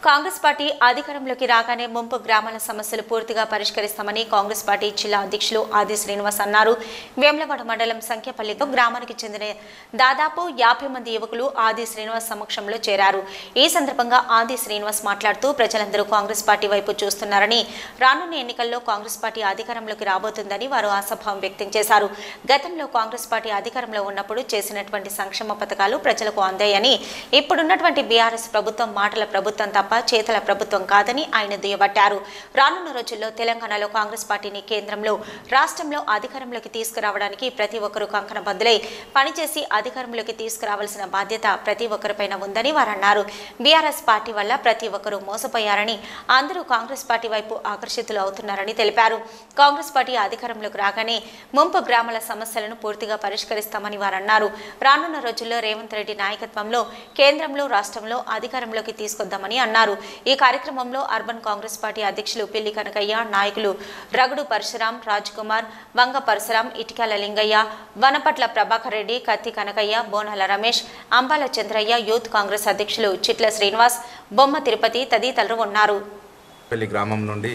Congress party అధికారంలోకి రాగానే ముంపు గ్రామాల సమస్యలు పూర్తిగా పరిష్కరిస్తామని కాంగ్రెస్ పార్టీ జిల్లా అధ్యక్షులు ఆది శ్రీనివాస్ అన్నారు వేములవాడ మండలం సంఖ్యపల్లిలో గ్రామానికి చెందిన దాదాపు యాభై మంది యువకులు ఆది శ్రీనివాస్ సమక్షంలో చేరారు ఈ సందర్భంగా ఆది శ్రీనివాస్ మాట్లాడుతూ ప్రజలందరూ కాంగ్రెస్ పార్టీ వైపు చూస్తున్నారని రానున్న ఎన్నికల్లో కాంగ్రెస్ పార్టీ అధికారంలోకి రాబోతుందని వారు ఆశాభావం వ్యక్తం చేశారు గతంలో కాంగ్రెస్ పార్టీ అధికారంలో ఉన్నప్పుడు చేసినటువంటి సంక్షేమ పథకాలు ప్రజలకు అందాయని ఇప్పుడున్నటువంటి బీఆర్ఎస్ ప్రభుత్వం మాటల ప్రభుత్వం తప్ప చేతల ప్రభుత్వం కాదని ఆయన దుయ్యబట్టారు రానున్న రోజుల్లో తెలంగాణలో కాంగ్రెస్ పార్టీని కేంద్రంలో రాష్ట్రంలో అధికారంలోకి తీసుకురావడానికి ప్రతి ఒక్కరూ కంకణ బద్దులై పనిచేసి అధికారంలోకి తీసుకురావాల్సిన బాధ్యత ప్రతి ఒక్కరిపైన ఉందని వారు అన్నారు బీఆర్ఎస్ పార్టీ వల్ల ప్రతి ఒక్కరూ మోసపోయారని అందరూ కాంగ్రెస్ పార్టీ వైపు ఆకర్షితులు అవుతున్నారని తెలిపారు కాంగ్రెస్ పార్టీ అధికారంలోకి రాగానే ముంపు గ్రామాల సమస్యలను పూర్తిగా పరిష్కరిస్తామని వారు అన్నారు రానున్న రోజుల్లో రేవంత్ రెడ్డి నాయకత్వంలో కేంద్రంలో రాష్ట్రంలో అధికారంలోకి తీసుకొద్దామని అన్నారు ఈ కార్యక్రమంలో అర్బన్ కాంగ్రెస్ పార్టీ అధ్యక్షులు పిల్లి కనకయ్య నాయకులు రగుడు పరశురాం రాజ్ కుమార్ వంగ పరశురాం ఇటికాల లింగయ్య వనపట్ల ప్రభాకర్ రెడ్డి కత్తి కనకయ్య బోనాల రమేష్ అంబాల చంద్రయ్య యూత్ కాంగ్రెస్ అధ్యక్షులు చిట్ల శ్రీనివాస్ బొమ్మ తిరుపతి తదితరులు ఉన్నారు పెళ్లి గ్రామం నుండి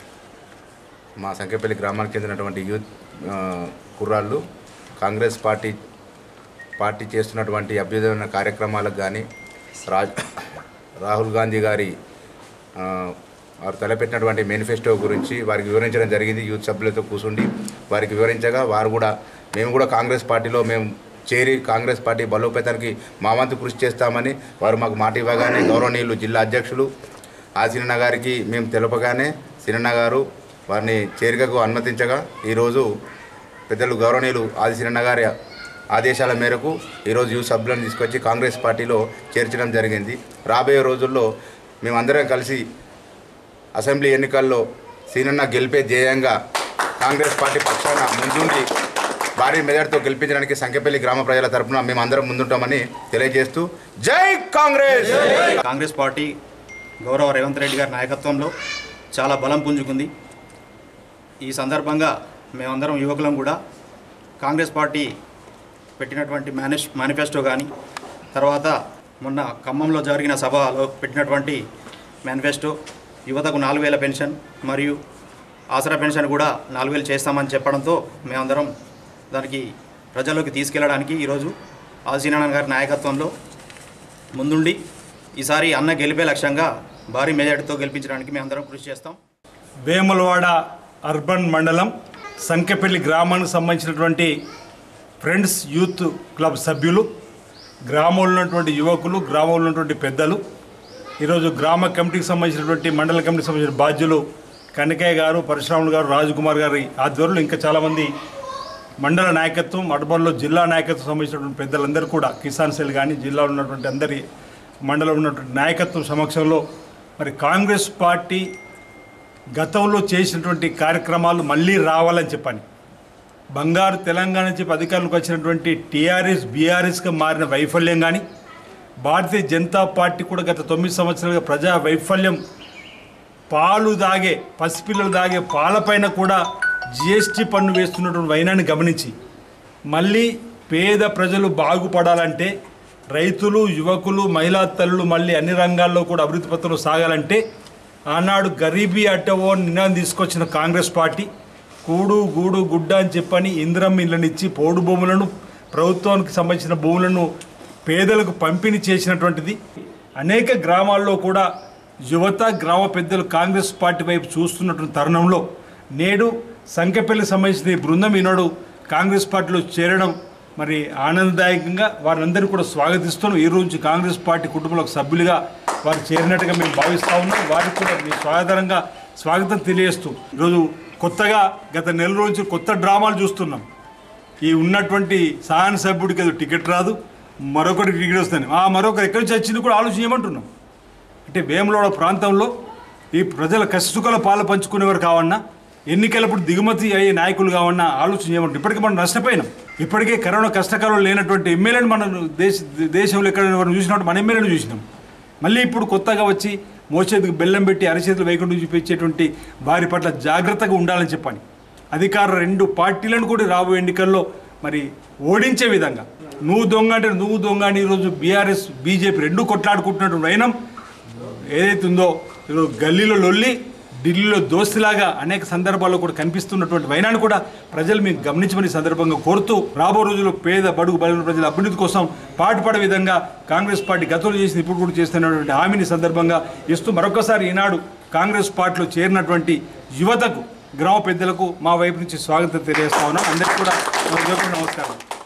మా సంఖ్యపల్లి గ్రామానికి చెందినటువంటి యూత్ ఆ, కుర్రాళ్ళు కాంగ్రెస్ పార్టీ పార్టీ చేస్తున్నటువంటి అభ్యుదయమైన కార్యక్రమాలకు కానీ రాజ్ రాహుల్ గాంధీ గారి ఆ, వారు తలపెట్టినటువంటి మేనిఫెస్టో గురించి వారికి వివరించడం జరిగింది యూత్ సభ్యులతో కూర్చుండి వారికి వివరించగా వారు కూడా మేము కూడా కాంగ్రెస్ పార్టీలో మేము చేరి కాంగ్రెస్ పార్టీ బలోపేతానికి మా వంతు కృషి చేస్తామని వారు మాకు మాట ఇవ్వగానే గౌరవనీయులు జిల్లా అధ్యక్షులు ఆ సినన్న గారికి మేము తెలపగానే సినన్న గారు వారిని చేరికకు అనుమతించగా ఈరోజు పెద్దలు గౌరవనీయులు ఆది సినన్న గారి ఆదేశాల మేరకు ఈరోజు యూత్ సభ్యులను తీసుకొచ్చి కాంగ్రెస్ పార్టీలో చేర్చడం జరిగింది రాబోయే రోజుల్లో మేమందరం కలిసి అసెంబ్లీ ఎన్నికల్లో సీనన్న గెలిపే ధ్యేయంగా కాంగ్రెస్ పార్టీ పక్షాన ముందుండి భారీ మెజార్టీతో గెలిపించడానికి సంఖ్యపల్లి గ్రామ ప్రజల తరపున మేమందరం ముందుంటామని తెలియజేస్తూ జై కాంగ్రెస్ కాంగ్రెస్ పార్టీ గౌరవ రేవంత్ రెడ్డి గారి నాయకత్వంలో చాలా బలం పుంజుకుంది ఈ సందర్భంగా మేమందరం యువకులం కూడా కాంగ్రెస్ పార్టీ పెట్టినటువంటి మేనిఫ్ మేనిఫెస్టో కానీ తర్వాత మొన్న ఖమ్మంలో జరిగిన సభలో పెట్టినటువంటి మేనిఫెస్టో యువతకు నాలుగు వేల పెన్షన్ మరియు ఆసరా పెన్షన్ కూడా నాలుగు వేలు చేస్తామని చెప్పడంతో మేమందరం దానికి ప్రజల్లోకి తీసుకెళ్ళడానికి ఈరోజు ఆసీనారాయణ గారి నాయకత్వంలో ముందుండి ఈసారి అన్న గెలిపే లక్ష్యంగా భారీ మెజార్టీతో గెలిపించడానికి మేమందరం కృషి చేస్తాం వేములవాడ అర్బన్ మండలం సంకెపల్లి గ్రామానికి సంబంధించినటువంటి ఫ్రెండ్స్ యూత్ క్లబ్ సభ్యులు గ్రామంలో ఉన్నటువంటి యువకులు గ్రామంలో ఉన్నటువంటి పెద్దలు ఈరోజు గ్రామ కమిటీకి సంబంధించినటువంటి మండల కమిటీకి సంబంధించిన బాధ్యులు కనకయ్య గారు పరశురాములు గారు రాజకుమార్ గారి ఆధ్వర్యంలో ఇంకా చాలామంది మండల నాయకత్వం అర్బన్లో జిల్లా నాయకత్వం సంబంధించినటువంటి పెద్దలందరూ కూడా కిసాన్ సెల్ కానీ జిల్లాలో ఉన్నటువంటి అందరి మండలంలో ఉన్నటువంటి నాయకత్వం సమక్షంలో మరి కాంగ్రెస్ పార్టీ గతంలో చేసినటువంటి కార్యక్రమాలు మళ్ళీ రావాలని చెప్పని బంగారు తెలంగాణ అని చెప్పి అధికారంలోకి వచ్చినటువంటి టీఆర్ఎస్ బీఆర్ఎస్గా మారిన వైఫల్యం కానీ భారతీయ జనతా పార్టీ కూడా గత తొమ్మిది సంవత్సరాలుగా ప్రజా వైఫల్యం పాలు దాగే పసిపిల్లలు దాగే పాలపైన కూడా జిఎస్టీ పన్ను వేస్తున్నటువంటి వైనాన్ని గమనించి మళ్ళీ పేద ప్రజలు బాగుపడాలంటే రైతులు యువకులు మహిళా తల్లులు మళ్ళీ అన్ని రంగాల్లో కూడా అభివృద్ధి పత్రంలో సాగాలంటే ఆనాడు గరీబీ అట్టవో నినాదం తీసుకొచ్చిన కాంగ్రెస్ పార్టీ కూడు గూడు గుడ్డ అని చెప్పని ఇంద్రం ఇళ్ళనిచ్చి పోడు భూములను ప్రభుత్వానికి సంబంధించిన భూములను పేదలకు పంపిణీ చేసినటువంటిది అనేక గ్రామాల్లో కూడా యువత గ్రామ పెద్దలు కాంగ్రెస్ పార్టీ వైపు చూస్తున్నటువంటి తరుణంలో నేడు సంఖ్యపల్లికి సంబంధించిన ఈ బృందం ఈనాడు కాంగ్రెస్ పార్టీలో చేరడం మరి ఆనందదాయకంగా వారందరూ కూడా స్వాగతిస్తున్నాం ఈ రోజు కాంగ్రెస్ పార్టీ కుటుంబంలో ఒక సభ్యులుగా వారు చేరినట్టుగా మేము భావిస్తా ఉన్నాం వారికి కూడా మీ స్వాగతంగా స్వాగతం తెలియజేస్తూ ఈరోజు కొత్తగా గత నెల రోజు కొత్త డ్రామాలు చూస్తున్నాం ఈ ఉన్నటువంటి సహాన సభ్యుడికి ఏదో టికెట్ రాదు మరొకరికి టికెట్ వస్తుంది ఆ మరొకరు ఎక్కడి నుంచి వచ్చింది కూడా ఆలోచించమంటున్నాం అంటే వేములవాడ ప్రాంతంలో ఈ ప్రజల కష్టసుఖాల పాలు పంచుకునేవారు కావన్నా ఎన్నికలప్పుడు దిగుమతి అయ్యే నాయకులు కావన్నా ఆలోచన చేయమంటారు ఇప్పటికీ మనం నష్టపోయినాం ఇప్పటికే కరోనా కష్టకాలంలో లేనటువంటి ఎమ్మెల్యేని మనం దేశ దేశంలో ఎక్కడ చూసినట్టు మన ఎమ్మెల్యేని చూసినాం మళ్ళీ ఇప్పుడు కొత్తగా వచ్చి మోచేతికి బెల్లం పెట్టి అరచేతులు వేయకుండా చూపించేటువంటి వారి పట్ల జాగ్రత్తగా ఉండాలని చెప్పని అధికార రెండు పార్టీలను కూడా రాబోయే ఎన్నికల్లో మరి ఓడించే విధంగా నువ్వు దొంగ అంటే నువ్వు దొంగ అని ఈరోజు బీఆర్ఎస్ బీజేపీ రెండు కొట్లాడుకుంటున్నటువంటి వైనం ఏదైతే ఉందో ఈరోజు గల్లీలో లొల్లి ఢిల్లీలో దోస్తిలాగా అనేక సందర్భాల్లో కూడా కనిపిస్తున్నటువంటి వైనాన్ని కూడా ప్రజలు మీకు గమనించమని ఈ సందర్భంగా కోరుతూ రాబో రోజుల్లో పేద బడుగు బలైన ప్రజల అభివృద్ధి కోసం పాటుపడే విధంగా కాంగ్రెస్ పార్టీ గతంలో చేసిన ఇప్పుడు కూడా చేస్తున్నటువంటి హామీని సందర్భంగా ఇస్తూ మరొకసారి ఈనాడు కాంగ్రెస్ పార్టీలో చేరినటువంటి యువతకు గ్రామ పెద్దలకు మా వైపు నుంచి స్వాగతం తెలియజేస్తా ఉన్నాం అందరికీ కూడా మా హృదయపూర్వక నమస్కారం